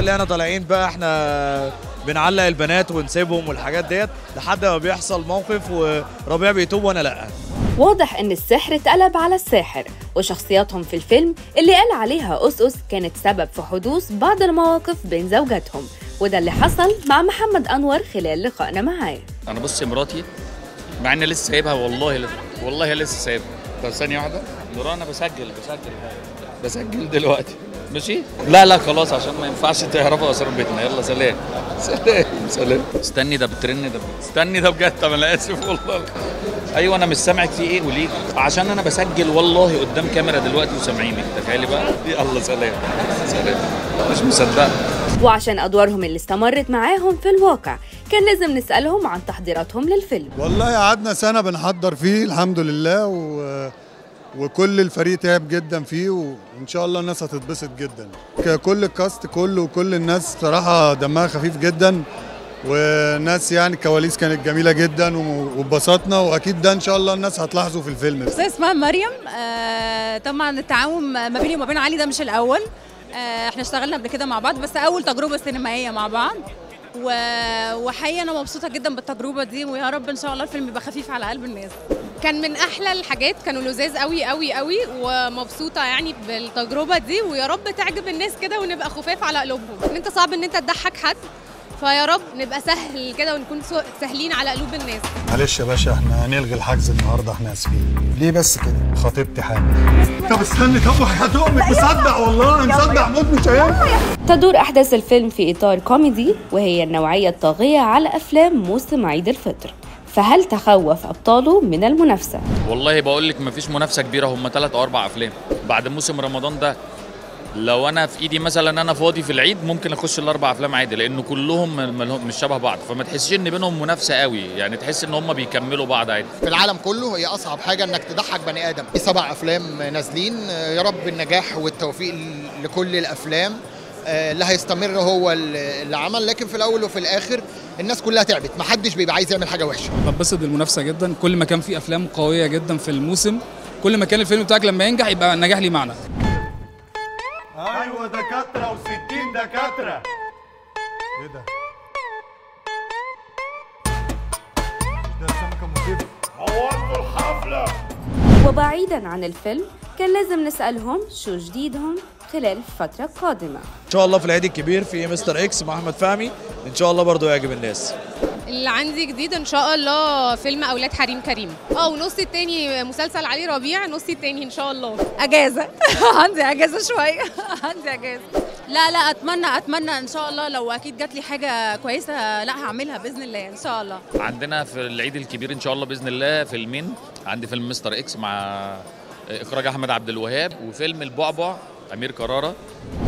اللي احنا طالعين بقى احنا بنعلق البنات ونسيبهم والحاجات ديت لحد ما بيحصل موقف وربيع بيتوب وانا لا واضح ان السحر اتقلب على الساحر وشخصياتهم في الفيلم اللي قال عليها أسس كانت سبب في حدوث بعض المواقف بين زوجاتهم وده اللي حصل مع محمد أنور خلال لقائنا معاه انا بص مراتي مع اني لسه سايبها والله لسه والله لسه سايبها طب ثانيه واحده نوران انا بسجل بسجل بسجل دلوقتي ماشي لا لا خلاص عشان ما ينفعش تعرفوا اسرار بيتنا يلا سلام سلام سلام استني ده بترن ده استني ده بجد طب انا اسف والله ايوه انا مش سامعك في ايه قولي عشان انا بسجل والله قدام كاميرا دلوقتي وسامعينك تخيلي بقى يلا سلام سلام مش مصدقه وعشان أدوارهم اللي استمرت معاهم في الواقع كان لازم نسألهم عن تحضيراتهم للفيلم والله قعدنا سنة بنحضر فيه الحمد لله و... وكل الفريق تعب جدا فيه وان شاء الله الناس هتتبسط جدا ك- كل الكاست كله وكل الناس بصراحة دمها خفيف جدا وناس يعني الكواليس كانت جميلة جدا و- واتبسطنا واكيد ده ان شاء الله الناس هتلاحظوا في الفيلم أستاذ اسمها مريم آه طبعا التعاون ما بيني وما بين علي ده مش الاول آه احنا اشتغلنا قبل كده مع بعض بس اول تجربه سينمائيه مع بعض و... وحقيقه انا مبسوطه جدا بالتجربه دي ويا رب ان شاء الله الفيلم يبقى خفيف على قلب الناس كان من احلى الحاجات كانوا لذاذ قوي قوي قوي ومبسوطه يعني بالتجربه دي ويا رب تعجب الناس كده ونبقى خفاف على قلوبهم ان انت صعب ان انت تضحك حد فيا رب نبقى سهل كده ونكون سو- سهلين على قلوب الناس معلش يا باشا احنا هنلغي الحجز النهارده احنا اسفين ليه بس كده خطيبتي حامل طب استني طب وحياة امك مصدق والله مصدق موت مش هينفع تدور أحداث الفيلم في إطار كوميدي وهي النوعية الطاغية على أفلام موسم عيد الفطر فهل تخوف أبطاله من المنافسة؟ والله بقول لك مفيش منافسه كبيره هم ثلاث او اربع افلام بعد موسم رمضان ده لو انا في ايدي مثلا انا فاضي في العيد ممكن اخش الاربع افلام عادي لان كلهم مل- ملهم- مش شبه بعض فما تحسش ان بينهم منافسه قوي يعني تحس ان هم بيكملوا بعض عادي في العالم كله هي اصعب حاجه انك تضحك بني ادم في سبع افلام نازلين يا رب النجاح والتوفيق لكل الافلام آه، اللي هيستمر هو اللي عمل لكن في الاول وفي الاخر الناس كلها تعبت محدش بيبقى عايز يعمل حاجه وحشه بتبسط بالمنافسه جدا كل ما كان في افلام قويه جدا في الموسم كل ما كان الفيلم بتاعك لما ينجح يبقى النجاح ليه معنى ايوه دكاتره و60 دكاتره ايه ده؟ ده سمكه مصيبه وبعيدا عن الفيلم كان لازم نسألهم شو جديدهم خلال الفترة القادمة ان شاء الله في العيد الكبير في مستر اكس مع احمد فهمي ان شاء الله برضو يعجب الناس اللي عندي جديد ان شاء الله فيلم اولاد حريم كريم اه ونص التاني مسلسل علي ربيع نص التاني ان شاء الله اجازه عندي اجازه شويه عندي اجازه لا لا اتمنى اتمنى ان شاء الله لو اكيد جات لي حاجه كويسه لا هعملها باذن الله ان شاء الله عندنا في العيد الكبير ان شاء الله باذن الله فيلمين عندي فيلم مستر اكس مع اخراج احمد عبد الوهاب وفيلم البعبع امير كرارة